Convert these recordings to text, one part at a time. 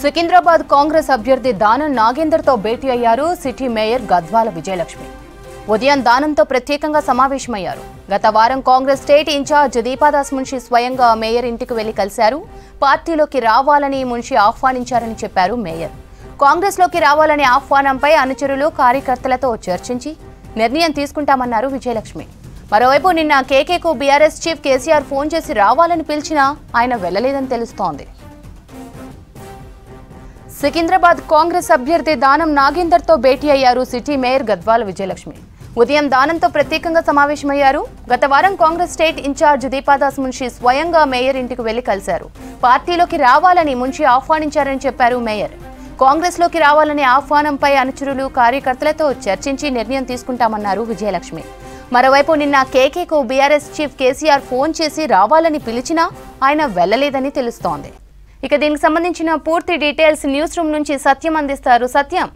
సికింద్రాబాద్ కాంగ్రెస్ అభ్యర్థి దానం నాగేందర్తో భేటీ అయ్యారు సిటీ మేయర్ గద్వాల విజయలక్ష్మి ఉదయం దానంతో ప్రత్యేకంగా సమావేశమయ్యారు గత వారం కాంగ్రెస్ స్టేట్ ఇన్ఛార్జ్ దీపాదాస్ మున్షి స్వయంగా మేయర్ ఇంటికి వెళ్లి కలిశారు పార్టీలోకి రావాలని మున్షి ఆహ్వానించారని చెప్పారు మేయర్ కాంగ్రెస్లోకి రావాలనే ఆహ్వానంపై అనుచరులు కార్యకర్తలతో చర్చించి నిర్ణయం తీసుకుంటామన్నారు విజయలక్ష్మి మరోవైపు నిన్న కేకేకు బీఆర్ఎస్ చీఫ్ కేసీఆర్ ఫోన్ చేసి రావాలని పిలిచినా ఆయన వెళ్లలేదని తెలుస్తోంది సికింద్రాబాద్ కాంగ్రెస్ అభ్యర్థి దానం నాగేందర్తో భేటీ అయ్యారు సిటీ మేయర్ గద్వాల విజయలక్ష్మి ఉదయం దానంతో ప్రత్యేకంగా సమావేశమయ్యారు గత వారం కాంగ్రెస్ స్టేట్ ఇన్ఛార్జ్ దీపాదాస్ మున్షి స్వయంగా మేయర్ ఇంటికి వెళ్లి కలిశారు పార్టీలోకి రావాలని మున్షి ఆహ్వానించారని చెప్పారు మేయర్ కాంగ్రెస్లోకి రావాలనే ఆహ్వానంపై అనుచరులు కార్యకర్తలతో చర్చించి నిర్ణయం తీసుకుంటామన్నారు విజయలక్ష్మి మరోవైపు నిన్న కేకేకు బీఆర్ఎస్ చీఫ్ కేసీఆర్ ఫోన్ చేసి రావాలని పిలిచినా ఆయన వెళ్లలేదని తెలుస్తోంది ఇక దీనికి సంబంధించిన పూర్తి డీటెయిల్స్ న్యూస్ రూమ్ నుంచి సత్యం అందిస్తారు సత్యం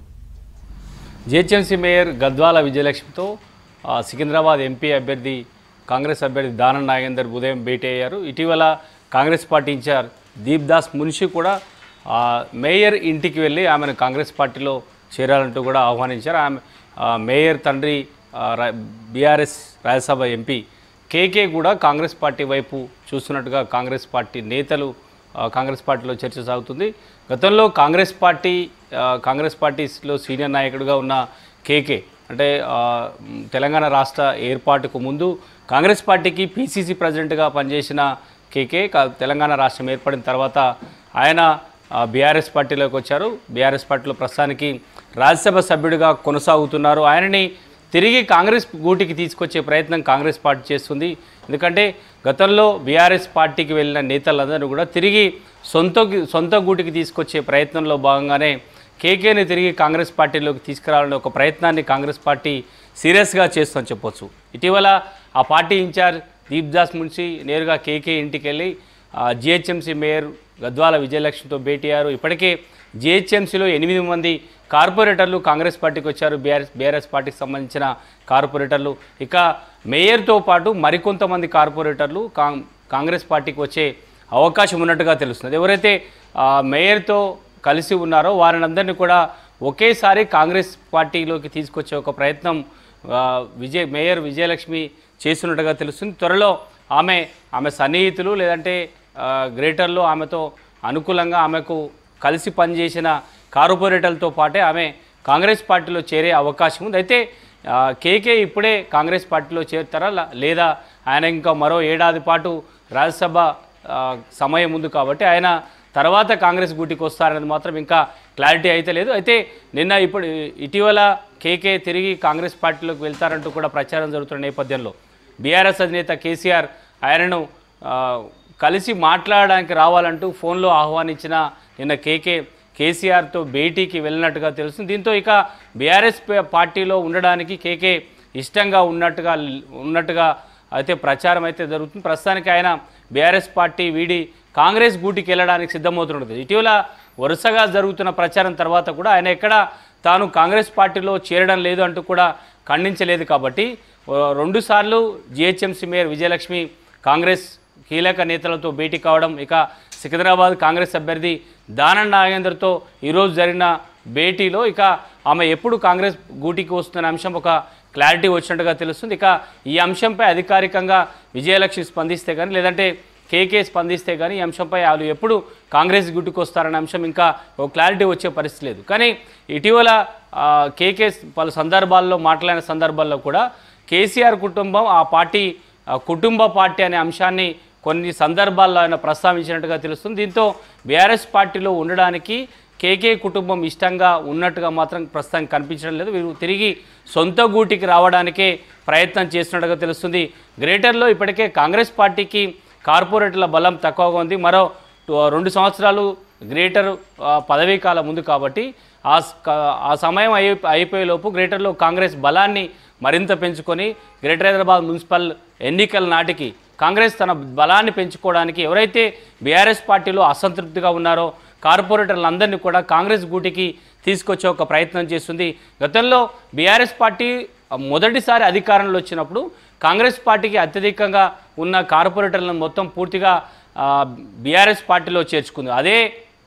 జిహెచ్ఎంసీ మేయర్ గద్వాల విజయలక్ష్మితో ఆ, సికింద్రాబాద్ ఎంపీ అభ్యర్థి కాంగ్రెస్ అభ్యర్థి దానం నాగేందర్ ఉదయం భేటీ అయ్యారు ఇటీవల కాంగ్రెస్ పార్టీ ఇన్ఛార్జ్ దీప్ దాస్ మున్షి కూడా ఆ, మేయర్ ఇంటికి వెళ్ళి ఆమెను కాంగ్రెస్ పార్టీలో చేరాలంటూ కూడా ఆహ్వానించారు ఆమె ఆ, మేయర్ తండ్రి ఆ, రా- బీఆర్ఎస్ రాజ్యసభ ఎంపీ కేకే కూడా కాంగ్రెస్ పార్టీ వైపు చూస్తున్నట్టుగా కాంగ్రెస్ పార్టీ నేతలు ఆ, కాంగ్రెస్ పార్టీలో చర్చ సాగుతుంది గతంలో కాంగ్రెస్ పార్టీ ఆ, కాంగ్రెస్ పార్టీలో సీనియర్ నాయకుడిగా ఉన్న కేకే అంటే ఆ, మ్, తెలంగాణ రాష్ట్ర ఏర్పాటుకు ముందు కాంగ్రెస్ పార్టీకి పీసీసీ ప్రెసిడెంట్గా పనిచేసిన కేకే కా- తెలంగాణ రాష్ట్రం ఏర్పడిన తర్వాత ఆయన బీఆర్ఎస్ పార్టీలోకి వచ్చారు బీఆర్ఎస్ పార్టీలో ప్రస్తుతానికి రాజ్యసభ సభ్యుడిగా కొనసాగుతున్నారు ఆయనని తిరిగి కాంగ్రెస్ గూటికి తీసుకొచ్చే ప్రయత్నం కాంగ్రెస్ పార్టీ చేస్తుంది ఎందుకంటే గతంలో బీఆర్ఎస్ పార్టీకి వెళ్ళిన నేతలందరూ కూడా తిరిగి సొంత సొంత గూటికి తీసుకొచ్చే ప్రయత్నంలో భాగంగానే కేకేని తిరిగి కాంగ్రెస్ పార్టీలోకి తీసుకురావాలనే ఒక ప్రయత్నాన్ని కాంగ్రెస్ పార్టీ సీరియస్గా చేస్తుందని చెప్పొచ్చు ఇటీవల ఆ పార్టీ ఇన్ఛార్జ్ దీప్ దాస్ మున్షి నేరుగా కేకే ఇంటికి వెళ్ళి జిహెచ్ఎంసీ మేయర్ గద్వాల విజయలక్ష్మితో భేటీ అయ్యారు ఇప్పటికే జిహెచ్ఎంసీలో ఎనిమిది మంది కార్పొరేటర్లు కాంగ్రెస్ పార్టీకి వచ్చారు బీఆర్ఎస్ బీఆర్ఎస్ పార్టీకి సంబంధించిన కార్పొరేటర్లు ఇక మేయర్తో పాటు మరికొంతమంది కార్పొరేటర్లు కాంగ్ కాంగ్రెస్ పార్టీకి వచ్చే అవకాశం ఉన్నట్టుగా తెలుస్తుంది ఎవరైతే ఆ, మేయర్తో కలిసి ఉన్నారో వారిని అందరినీ కూడా ఒకేసారి కాంగ్రెస్ పార్టీలోకి తీసుకొచ్చే ఒక ప్రయత్నం ఆ, విజయ్ మేయర్ విజయలక్ష్మి చేస్తున్నట్టుగా తెలుస్తుంది త్వరలో ఆమె ఆమె సన్నిహితులు లేదంటే ఆ, గ్రేటర్లో ఆమెతో అనుకూలంగా ఆమెకు కలిసి పనిచేసిన కార్పొరేటర్లతో పాటే ఆమె కాంగ్రెస్ పార్టీలో చేరే అవకాశం ఉంది అయితే ఆ, కేకే ఇప్పుడే కాంగ్రెస్ పార్టీలో చేరుతారా లా- లేదా ఆయన ఇంకా మరో ఏడాది పాటు రాజ్యసభ ఆ, సమయం ఉంది కాబట్టి ఆయన తర్వాత కాంగ్రెస్ గూటికి వస్తారనేది మాత్రం ఇంకా క్లారిటీ అయితే లేదు అయితే నిన్న ఇప్పుడు ఇటీవల కేకే తిరిగి కాంగ్రెస్ పార్టీలోకి వెళ్తారంటూ కూడా ప్రచారం జరుగుతున్న నేపథ్యంలో బీఆర్ఎస్ అధినేత కేసీఆర్ ఆయనను ఆ, కలిసి మాట్లాడడానికి రావాలంటూ ఫోన్లో ఆహ్వానించిన నిన్న కేకే కేసీఆర్తో భేటీకి వెళ్ళినట్టుగా తెలుస్తుంది దీంతో ఇక బీఆర్ఎస్ పార్టీలో ఉండడానికి కేకే ఇష్టంగా ఉన్నట్టుగా ఉన్నట్టుగా అయితే ప్రచారం అయితే జరుగుతుంది ప్రస్తుతానికి ఆయన బీఆర్ఎస్ పార్టీ వీడి కాంగ్రెస్ గూటికి వెళ్ళడానికి సిద్ధమవుతున్నది ఇటీవల వరుసగా జరుగుతున్న ప్రచారం తర్వాత కూడా ఆయన ఎక్కడ తాను కాంగ్రెస్ పార్టీలో చేరడం లేదు అంటూ కూడా ఖండించలేదు కాబట్టి ఓ రెండుసార్లు జిహెచ్ఎంసీ మేయర్ విజయలక్ష్మి కాంగ్రెస్ కీలక నేతలతో భేటీ కావడం ఇక సికింద్రాబాద్ కాంగ్రెస్ అభ్యర్థి దానం నాగేందర్తో ఈరోజు జరిగిన భేటీలో ఇక ఆమె ఎప్పుడు కాంగ్రెస్ గూటికి వస్తున్న అంశం ఒక క్లారిటీ వచ్చినట్టుగా తెలుస్తుంది ఇక ఈ అంశంపై అధికారికంగా విజయలక్ష్మి స్పందిస్తే కానీ లేదంటే కేకే స్పందిస్తే కానీ ఈ అంశంపై వాళ్ళు ఎప్పుడు కాంగ్రెస్ గుట్టుకు వస్తారనే అంశం ఇంకా ఒక క్లారిటీ వచ్చే పరిస్థితి లేదు కానీ ఇటీవల ఆ, కేకే పలు సందర్భాల్లో మాట్లాడిన సందర్భాల్లో కూడా కేసీఆర్ కుటుంబం ఆ పార్టీ ఆ, కుటుంబ పార్టీ అనే అంశాన్ని కొన్ని సందర్భాల్లో ఆయన ప్రస్తావించినట్టుగా తెలుస్తుంది దీంతో బీఆర్ఎస్ పార్టీలో ఉండడానికి కేకే కుటుంబం ఇష్టంగా ఉన్నట్టుగా మాత్రం ప్రస్తుతం కనిపించడం లేదు వీరు తిరిగి సొంత గూటికి రావడానికే ప్రయత్నం చేస్తున్నట్టుగా తెలుస్తుంది గ్రేటర్లో ఇప్పటికే కాంగ్రెస్ పార్టీకి కార్పొరేటర్ల బలం తక్కువగా ఉంది మరో టు- రెండు సంవత్సరాలు గ్రేటర్ ఆ, పదవీ కాలం ఉంది కాబట్టి ఆ స్- క- ఆ సమయం అయి అయిపోయేలోపు గ్రేటర్లో కాంగ్రెస్ బలాన్ని మరింత పెంచుకొని గ్రేటర్ హైదరాబాద్ మున్సిపల్ ఎన్నికల నాటికి కాంగ్రెస్ తన బలాన్ని పెంచుకోవడానికి ఎవరైతే బీఆర్ఎస్ పార్టీలో అసంతృప్తిగా ఉన్నారో కార్పొరేటర్లందరినీ కూడా కాంగ్రెస్ గూటికి తీసుకొచ్చే ఒక ప్రయత్నం చేస్తుంది గతంలో బీఆర్ఎస్ పార్టీ మొదటిసారి అధికారంలో వచ్చినప్పుడు కాంగ్రెస్ పార్టీకి అత్యధికంగా ఉన్న కార్పొరేటర్లను మొత్తం పూర్తిగా బీఆర్ఎస్ పార్టీలో చేర్చుకుంది అదే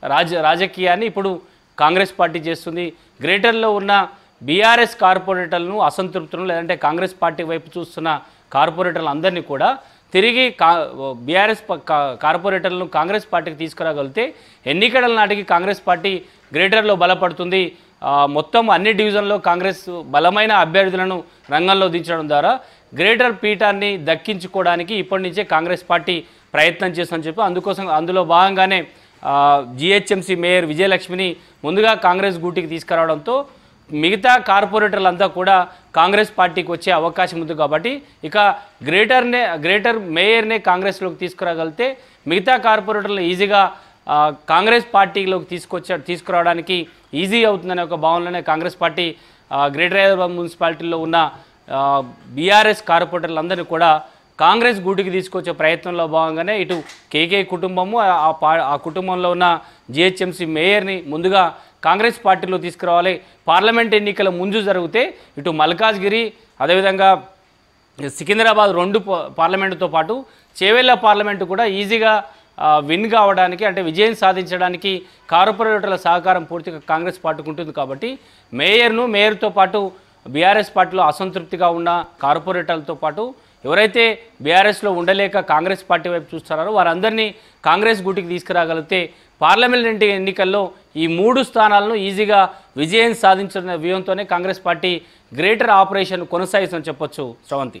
రాజ రాజకీయాన్ని ఇప్పుడు కాంగ్రెస్ పార్టీ చేస్తుంది గ్రేటర్లో ఉన్న బీఆర్ఎస్ కార్పొరేటర్లను అసంతృప్తులను లేదంటే కాంగ్రెస్ పార్టీ వైపు చూస్తున్న కార్పొరేటర్లు అందరినీ కూడా తిరిగి కా బీఆర్ఎస్ ప- కా- కార్పొరేటర్లను కాంగ్రెస్ పార్టీకి తీసుకురాగలిగితే ఎన్నికల నాటికి కాంగ్రెస్ పార్టీ గ్రేటర్లో బలపడుతుంది ఆ, మొత్తం అన్ని డివిజన్లో కాంగ్రెస్ బలమైన అభ్యర్థులను రంగంలో దించడం ద్వారా గ్రేటర్ పీఠాన్ని దక్కించుకోవడానికి ఇప్పటి నుంచే కాంగ్రెస్ పార్టీ ప్రయత్నం చేస్తుందని చెప్పి అందుకోసం అందులో భాగంగానే జిహెచ్ఎంసీ మేయర్ విజయలక్ష్మిని ముందుగా కాంగ్రెస్ గూటికి తీసుకురావడంతో మిగతా కార్పొరేటర్లంతా కూడా కాంగ్రెస్ పార్టీకి వచ్చే అవకాశం ఉంది కాబట్టి ఇక గ్రేటర్నే గ్రేటర్ మేయర్నే కాంగ్రెస్లోకి తీసుకురాగలిగితే మిగతా కార్పొరేటర్లు ఈజీగా ఆ, కాంగ్రెస్ పార్టీలోకి తీసుకొచ్చా తీసుకురావడానికి ఈజీ అవుతుందనే ఒక భావనలోనే కాంగ్రెస్ పార్టీ ఆ, గ్రేటర్ హైదరాబాద్ మున్సిపాలిటీలో ఉన్న బీఆర్ఎస్ కార్పొరేటర్లందరినీ కూడా కాంగ్రెస్ గూటికి తీసుకొచ్చే ప్రయత్నంలో భాగంగానే ఇటు కేకే కుటుంబము ఆ- ఆ పా ఆ కుటుంబంలో ఉన్న జిహెచ్ఎంసీ మేయర్ని ముందుగా కాంగ్రెస్ పార్టీలో తీసుకురావాలి పార్లమెంట్ ఎన్నికల ముందు జరిగితే ఇటు మల్కాజ్గిరి అదేవిధంగా సికింద్రాబాద్ రెండు పా- పార్లమెంటుతో పాటు చేవెళ్ళ పార్లమెంటు కూడా ఈజీగా ఆ, విన్ కావడానికి అంటే విజయం సాధించడానికి కార్పొరేటర్ల సహకారం పూర్తిగా కాంగ్రెస్ పార్టీకి ఉంటుంది కాబట్టి మేయర్ను మేయర్తో పాటు బీఆర్ఎస్ పార్టీలో అసంతృప్తిగా ఉన్న కార్పొరేటర్లతో పాటు ఎవరైతే బీఆర్ఎస్లో ఉండలేక కాంగ్రెస్ పార్టీ వైపు చూస్తున్నారో వారందరినీ కాంగ్రెస్ గూటికి తీసుకురాగలిగితే పార్లమెంట్ ఎన్నికల్లో ఈ మూడు స్థానాలను ఈజీగా విజయం సాధించిన వ్యూహంతోనే కాంగ్రెస్ పార్టీ గ్రేటర్ ఆపరేషన్ కొనసాగిస్తుందని చెప్పొచ్చు శ్రవంతి